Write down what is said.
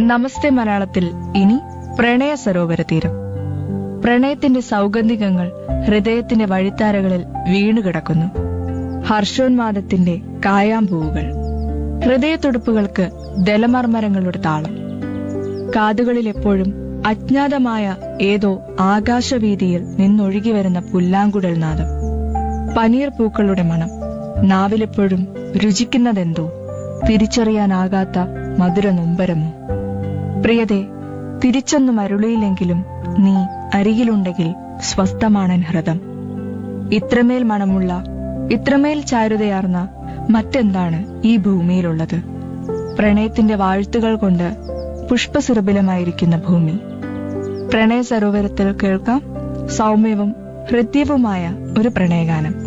നമസ്തേ മലയാളത്തിൽ ഇനി പ്രണയ സരോവര തീരം പ്രണയത്തിന്റെ സൗഗന്ധികങ്ങൾ ഹൃദയത്തിന്റെ വഴിത്താരകളിൽ വീണുകിടക്കുന്നു ഹർഷോന്മാദത്തിന്റെ കായാമ്പൂവുകൾ ഹൃദയത്തുടുപ്പുകൾക്ക് ദലമർമരങ്ങളുടെ താളം കാതുകളിൽ എപ്പോഴും അജ്ഞാതമായ ഏതോ ആകാശവീതിയിൽ നിന്നൊഴുകി വരുന്ന പുല്ലാങ്കുഴൽ നാദം പനീർ പൂക്കളുടെ മണം നാവിലെപ്പോഴും രുചിക്കുന്നതെന്തോ തിരിച്ചറിയാനാകാത്ത മധുര നൊമ്പരമോ പ്രിയതെ തിരിച്ചൊന്നും അരുളിയില്ലെങ്കിലും നീ അരികിലുണ്ടെങ്കിൽ സ്വസ്ഥമാണൻ ഹൃദം ഇത്രമേൽ മണമുള്ള ഇത്രമേൽ ചാരുതയാർന്ന മറ്റെന്താണ് ഈ ഭൂമിയിലുള്ളത് പ്രണയത്തിന്റെ വാഴ്ത്തുകൾ കൊണ്ട് പുഷ്പസുരഭിലമായിരിക്കുന്ന ഭൂമി പ്രണയ സരോവരത്തിൽ കേൾക്കാം സൗമ്യവും ഹൃദ്യവുമായ ഒരു പ്രണയഗാനം